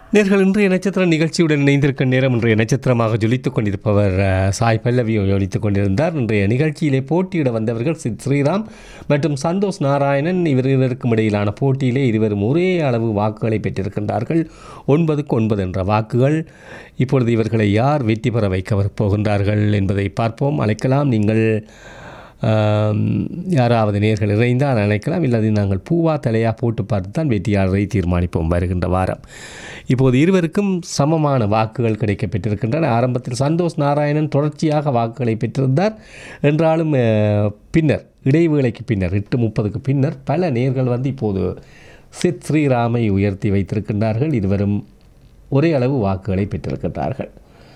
நேர்கள் இன்றைய நட்சத்திர நிகழ்ச்சியுடன் இணைந்திருக்க நேரம் இன்றைய நட்சத்திரமாக ஜொலித்துக் கொண்டிருப்பவர் அஹ், சாய் பல்லவியை ஜொலித்துக் கொண்டிருந்தார் இன்றைய நிகழ்ச்சியிலே போட்டியிட வந்தவர்கள் சித் ஸ்ரீராம் மற்றும் சந்தோஷ் நாராயணன் இவர் இருவருக்கும் இடையிலான போட்டியிலே இருவரும் ஒரே அளவு வாக்குகளை பெற்றிருக்கின்றார்கள் ஒன்பதுக்கு ஒன்பது என்ற வாக்குகள் இப்பொழுது இவர்களை யார் வெற்றி பெற வைக்க போகின்றார்கள் என்பதை பார்ப்போம் அழைக்கலாம் நீங்கள் ஆம், யாராவது நேர்கள் இறைந்தால் அழைக்கலாம் இல்லாது நாங்கள் பூவா தலையாக போட்டு பார்த்து தான் வெற்றியாளரை தீர்மானிப்போம் வருகின்ற வாரம் இப்போது இருவருக்கும் சமமான வாக்குகள் கிடைக்கப் பெற்றிருக்கின்றன ஆரம்பத்தில் சந்தோஷ் நாராயணன் தொடர்ச்சியாக வாக்குகளை பெற்றிருந்தார் என்றாலும் அஹ், பின்னர் இடைவேளைக்கு பின்னர் எட்டு முப்பதுக்கு பின்னர் பல நேர்கள் வந்து இப்போது சித் ஸ்ரீராமை உயர்த்தி வைத்திருக்கின்றார்கள் இருவரும் ஒரே அளவு வாக்குகளை பெற்றிருக்கின்றார்கள்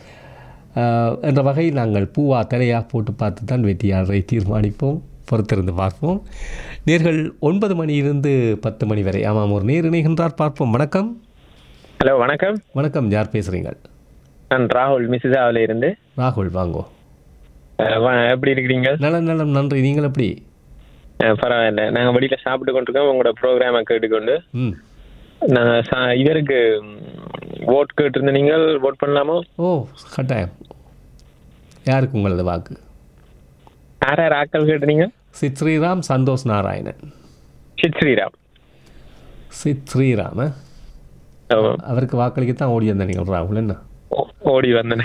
ஆஹ் என்ற வகையில் நாங்கள் பூவா தலையாக போட்டு பார்த்து தான் வெற்றியாளரை தீர்மானிப்போம் பொறுத்திருந்து பார்ப்போம் நேர்கள் ஒன்பது மணியிலிருந்து பத்து மணி வரை ஆமாம் ஒரு நேர் இணைகின்றார் பார்ப்போம் வணக்கம் ஹலோ வணக்கம் வணக்கம் யார் பேசுகிறீங்க நான் ராகுல் மிஸ்ஸாவில் இருந்து ராகுல் வாங்கோ அஹ் வ- எப்படி இருக்கிறீங்க நலம் நலம் நன்றி நீங்கள் எப்படி அஹ் பரவாயில்ல நாங்கள் வெளியில் சாப்பிட்டு கொண்டிருக்கோம் உங்களோட ப்ரோக்ராமை கேட்டுக்கொண்டு ம் நாங்கள் சா இவருக்கு ஓட் கேட்டிருந்த நீங்கள் ஓட் பண்ணலாமோ ஓ கட்டாயம் யாருக்கு உங்களது வாக்கு யார் யார் ஆக்கள் கேட்டுனீங்க சித் ஸ்ரீராம் சந்தோஷ் நாராயணன் சித் ஸ்ரீராம் சித் ஸ்ரீராம் ஆ? ஆமாம். அவருக்கு வாக்களிக்க தான் ஓடி வந்த நீங்கள் ராகுல் என்ன ஓ- ஓடி வந்தேன்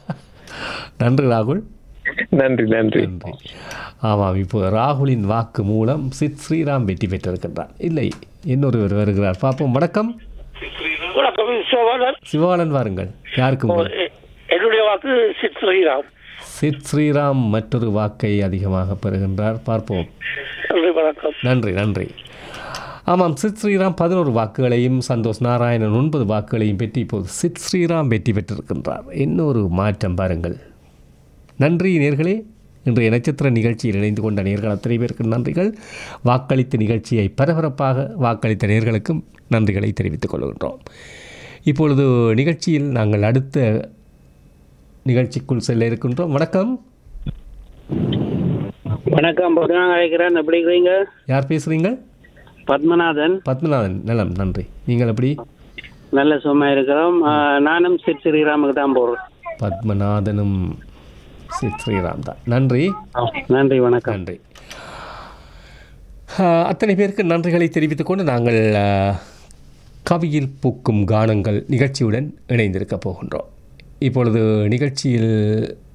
நன்றி ராகுல் நன்றி நன்றி நன்றி ஆமாம் இப்போ ராகுலின் வாக்கு மூலம் சித் ஸ்ரீராம் வெற்றி பெற்றிருக்கின்றார் இல்லை இன்னொருவர் வருகிறார் பார்ப்போம் வணக்கம் வணக்கம் சோழன் சிவாலன் வாருங்கள் யாருக்கு உங்கள் என்னுடைய வாக்கு சித் ஸ்ரீராம் சித் ஸ்ரீராம் மற்றொரு வாக்கை அதிகமாக பெறுகின்றார் பார்ப்போம் நன்றி வணக்கம் நன்றி நன்றி ஆமாம் சித் ஸ்ரீராம் பதினோரு வாக்குகளையும் சந்தோஷ் நாராயணன் ஒன்பது வாக்குகளையும் பெற்று இப்போது சித் ஸ்ரீராம் வெற்றி பெற்றிருக்கின்றார் இன்னொரு மாற்றம் பாருங்கள் நன்றி நேர்களே இன்றைய நட்சத்திர நிகழ்ச்சியில் இணைந்து கொண்ட நேர்கள் அத்தனை பேருக்கு நன்றிகள் வாக்களித்த நிகழ்ச்சியை பரபரப்பாக வாக்களித்த நேர்களுக்கும் நன்றிகளை தெரிவித்துக் கொள்கின்றோம் இப்பொழுது நிகழ்ச்சியில் நாங்கள் அடுத்த நிகழ்ச்சிக்குள் செல்ல இருக்கின்றோம் வணக்கம் வணக்கம் பத்மநாதன் அழைக்கிறேன் எப்படி இருக்கிறீங்க யார் பேசுகிறீங்க பத்மநாதன் பத்மநாதன் நலம் நன்றி நீங்கள் எப்படி நல்ல சும்மா இருக்கிறோம் ஆ, நானும் சித் ஸ்ரீராமுக்கு தான் போடுறேன் பத்மநாதனும் சித் ஸ்ரீராம் தான் நன்றி நன்றி வணக்கம் நன்றி ஆஹ், அத்தனை பேருக்கு நன்றிகளை தெரிவித்துக் கொண்டு நாங்கள் ஆஹ், கவியில் பூக்கும் கானங்கள் நிகழ்ச்சியுடன் இணைந்திருக்க போகின்றோம் இப்பொழுது நிகழ்ச்சியில்